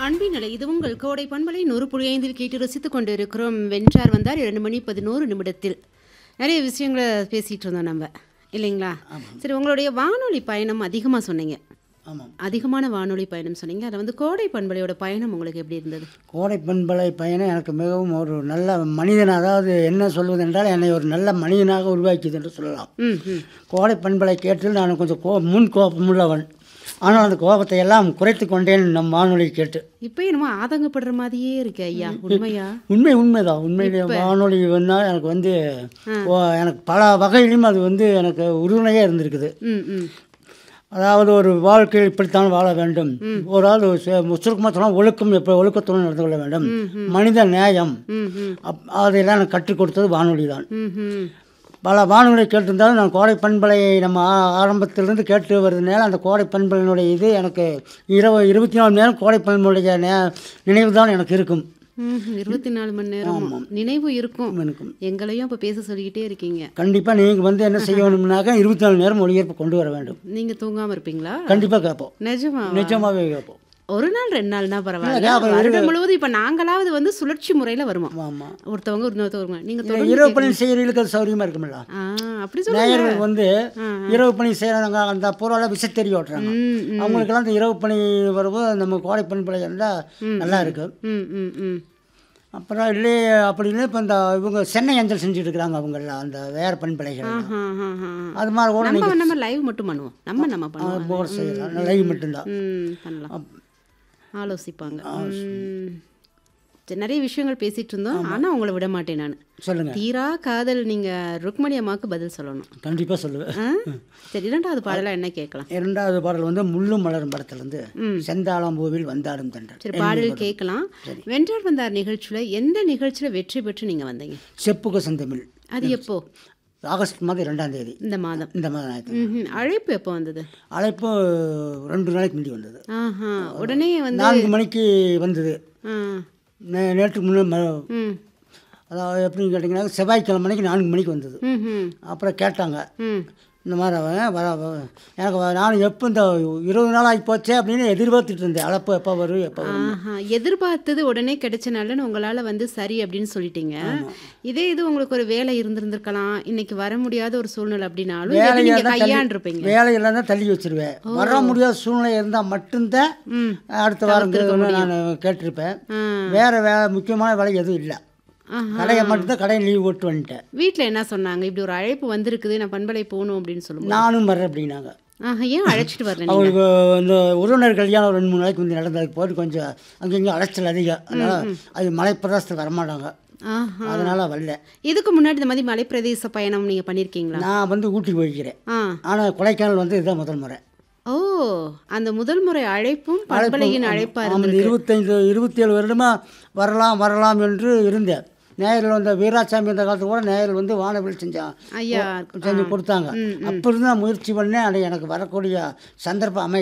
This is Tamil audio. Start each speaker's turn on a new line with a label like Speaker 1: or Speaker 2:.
Speaker 1: அன்பின் நிலை இது உங்கள் கோடை பண்பலை நூறு புள்ளி ஐந்தில் கேட்டு ரசித்துக் கொண்டிருக்கிறோம் வென்றார் வந்தார் இரண்டு மணி பதினோரு நிமிடத்தில் நிறைய விஷயங்களை பேசிகிட்டு இருந்தோம் நம்ம இல்லைங்களா சரி உங்களுடைய வானொலி பயணம் அதிகமாக சொன்னீங்க
Speaker 2: ஆமாம்
Speaker 1: அதிகமான வானொலி பயணம் சொன்னீங்க அதில் வந்து கோடை பண்பலையோட பயணம் உங்களுக்கு எப்படி இருந்தது
Speaker 2: கோடை பண்பலை பயணம் எனக்கு மிகவும் ஒரு நல்ல மனிதன் அதாவது என்ன சொல்வது என்றால் என்னை ஒரு நல்ல மனிதனாக உருவாக்கியது என்று சொல்லலாம்
Speaker 1: ம் ம்
Speaker 2: கோடை பண்பலை கேட்டு நான் கொஞ்சம் கோ முன் கோபமுள்ளவன் ஆனால் அந்த கோபத்தை எல்லாம் குறைத்து கொண்டேன் நம் வானொலி கேட்டு
Speaker 1: இப்போ என்னமோ ஆதங்கப்படுற மாதிரியே இருக்கு ஐயா உண்மையா
Speaker 2: உண்மை உண்மைதான் உண்மையிலே வானொலி வந்தால் எனக்கு வந்து ஓ, எனக்கு பல வகையிலும் அது வந்து எனக்கு உறுதுணையாக இருந்திருக்குது
Speaker 1: ம் ம்
Speaker 2: அதாவது ஒரு வாழ்க்கையில் இப்படித்தான் வாழ வேண்டும் ஒரு ஆள் சுருக்கமாக சொன்னால் ஒழுக்கம் எப்போ ஒழுக்கத்துடன் நடந்து கொள்ள வேண்டும் மனித நேயம்
Speaker 1: ம் ம்
Speaker 2: அப் அதையெல்லாம் எனக்கு கற்றுக் கொடுத்தது வானொலி தான்
Speaker 1: ம் ம்
Speaker 2: பல வானொலி கேட்டிருந்தாலும் நான் கோடை பண்பலையை நம்ம ஆ- ஆரம்பத்திலிருந்து கேட்டு வருதுனால அந்த கோடை பண்பலையினுடைய இது எனக்கு இரவு இருபத்தி நாலு மணி நேரம் கோடை பண்பலைய நே நினைவு தான் எனக்கு இருக்கும்
Speaker 1: ம் இருபத்தி நாலு மணி நேரம் நினைவு இருக்கும்
Speaker 2: இருக்கும்
Speaker 1: எங்களையும் அப்போ பேச சொல்லிக்கிட்டே இருக்கீங்க
Speaker 2: கண்டிப்பாக நீங்கள் வந்து என்ன செய்யணும்னாக்கா இருபத்தி நாலு நேரம் ஒளிபரப்பு கொண்டு வர வேண்டும்
Speaker 1: நீங்க தூங்காம இருப்பீங்களா
Speaker 2: கண்டிப்பாக கேட்போம்
Speaker 1: நிஜமா
Speaker 2: நிஜமாகவே கேட்போம்
Speaker 1: ஒரு நாள் ரெண்டு நாள்னா பரவாயில்ல
Speaker 2: ஞாபகம்
Speaker 1: வருடம் முழுவதும் இப்ப நாங்களாவது வந்து சுழற்சி முறையில வருமா
Speaker 2: ஆமாம்
Speaker 1: ஒருத்தவங்க இன்னொருத்தவங்க நீங்க தொடர்ந்து
Speaker 2: இரவு பணி செய்கிறவங்களுக்கு அது சௌகரியமாக இருக்குமில்ல
Speaker 1: ஆ அப்படி சொல்லுங்க
Speaker 2: நேயர்கள் வந்து இரவு பணி செய்கிறாங்க அந்த பொருளால் விசத்தறி ஓட்டுறாங்க
Speaker 1: ம் ம்
Speaker 2: அவங்களுக்கெல்லாம் இந்த இரவு பணி வரும்போது நம்ம கோடை பண்பலை இருந்தால் நல்லா இருக்கும்
Speaker 1: ம் ம் ம்
Speaker 2: அப்புறம் இல்லையே அப்படின்னு இப்போ இந்த இவங்க சென்னை அஞ்சல் செஞ்சுட்டு இருக்கிறாங்க அவங்கெல்லாம் அந்த வேற பண்பலைகள்
Speaker 1: ஆஹா, ஆஹா, ஆஹா.
Speaker 2: அது மாதிரி கூட
Speaker 1: நம்ம நம்ம லைவ் மட்டும் பண்ணுவோம் நம்ம நம்ம பண்ணுவோம்
Speaker 2: போட செய்யலாம் லைவ் மட்டும்தான்
Speaker 1: ம் பண்ணலாம் ஆலோசிப்பாங்க ம். சரி, நிறைய விஷயங்கள் பேசிட்டு இருந்தோம் ஆனா உங்களை விட மாட்டேன் நான்
Speaker 2: சொல்லுங்க
Speaker 1: தீரா காதல் நீங்க ருக்மணி அம்மாவுக்கு பதில் சொல்லணும்
Speaker 2: கண்டிப்பாக சொல்லுவேன்
Speaker 1: ஆ? சரி இரண்டாவது பாடலா என்ன கேட்கலாம்
Speaker 2: இரண்டாவது பாடல் வந்து முள்ளும் மலரும் படத்துலேருந்து செந்தாளம்பூவில் வந்தாடும் தண்டர்
Speaker 1: சரி பாடல் கேட்கலாம் வென்றார் வந்தார் நிகழ்ச்சியில எந்த நிகழ்ச்சியில வெற்றி பெற்று நீங்க வந்தீங்க
Speaker 2: செப்புக செந்தமிழ்
Speaker 1: அது எப்போ
Speaker 2: ஆகஸ்ட் மாதம் ரெண்டாம் தேதி
Speaker 1: இந்த மாதம்
Speaker 2: இந்த மாதம் ஞாயிற்று
Speaker 1: ம்ஹும். அழைப்பு எப்போ வந்தது
Speaker 2: அழைப்பு ரெண்டு நாளைக்கு முந்தி வந்தது
Speaker 1: ஆஹா உடனே வந்து
Speaker 2: நான்கு மணிக்கு வந்தது
Speaker 1: ஆ.
Speaker 2: நே நேற்றுக்கு முன்னே ம-
Speaker 1: ம்
Speaker 2: அதாவது எப்படின்னு கேட்டிங்கன்னா செவ்வாய்க்கிழமை மணிக்கு நான்கு மணிக்கு வந்தது
Speaker 1: ம்ஹும்.
Speaker 2: அப்புறம் கேட்டாங்க
Speaker 1: ம்
Speaker 2: இந்த மாதிரி அவன் வர வ- எனக்கு வ- நான் எப்போ இந்த இருபது நாள் ஆகி போச்சே அப்படின்னு எதிர்பார்த்துட்டு இருந்தேன் அழைப்பு எப்போ வரும் எப்போ வரும்
Speaker 1: ஆஹா எதிர்பார்த்தது உடனே கிடைச்சனால உங்களால வந்து சரி அப்படின்னு சொல்லிட்டீங்க இதே இது உங்களுக்கு ஒரு வேலை இருந்திருந்திருக்கலாம் இன்னைக்கு வர முடியாத ஒரு சூழ்நிலை அப்படின்னாலும் எப்படி நீங்க கையாண்டிருப்பீங்க
Speaker 2: வேலையெல்லாம் தான் தள்ளி வச்சிருவேன் வர முடியாத சூழ்நிலை இருந்தால் மட்டும்தான்
Speaker 1: ம்
Speaker 2: அடுத்த வாரம் நான் கேட்டிருப்பேன்
Speaker 1: ஆ.
Speaker 2: வேற வேலை முக்கியமான வேலை எதுவும் இல்லை
Speaker 1: ஆஹா.
Speaker 2: கடையை மட்டும்தான் கடையை லீவ் போட்டு வந்துட்டேன்
Speaker 1: வீட்ல என்ன சொன்னாங்க இப்படி ஒரு அழைப்பு வந்திருக்குது நான் பண்பலை போகணும் அப்படின்னு சொல்லும்போது
Speaker 2: நானும் வரேன் அப்படின்னாங்க
Speaker 1: ஆஹா ஏன் அழைச்சிட்டு வரல நீங்க
Speaker 2: அவங்களுக்கு இந்த உறவினர் கல்யாணம் ஒரு ரெண்டு மூணு நாளைக்கு வந்து நடந்ததுக்கு போட்டு கொஞ்சம் அங்கங்கே அலைச்சல் அதிகம் அதனால் அது மலை பிரதேசத்துக்கு வரமாட்டாங்க
Speaker 1: ஆஹா
Speaker 2: அதனால் வரல
Speaker 1: இதுக்கு முன்னாடி இந்த மாதிரி மலைப்பிரதேச பயணம் நீங்க பண்ணிருக்கீங்களா
Speaker 2: நான் வந்து ஊட்டி போய்க்கிறேன்
Speaker 1: ஆ
Speaker 2: ஆனால் கொடைக்கானல் வந்து இதுதான் முதல் முறை
Speaker 1: ஓ அந்த முதல் முறை அழைப்பும் பண்பலையின் அழைப்பா
Speaker 2: ஆமாம்
Speaker 1: இருந்தது
Speaker 2: இந்த இருபத்தைந்து இருபத்தி ஏழு வருடமாக வரலாம் வரலாம் என்று இருந்தேன் நேரில் வந்த வீராசாமி இந்த காலத்து கூட நேரில் வந்து வானவில் செஞ்சான்
Speaker 1: ஐயா
Speaker 2: செஞ்சு கொடுத்தாங்க அப்போ இருந்து நான் முயற்சி பண்ணேன் அது எனக்கு வரக்கூடிய சந்தர்ப்பம் அமை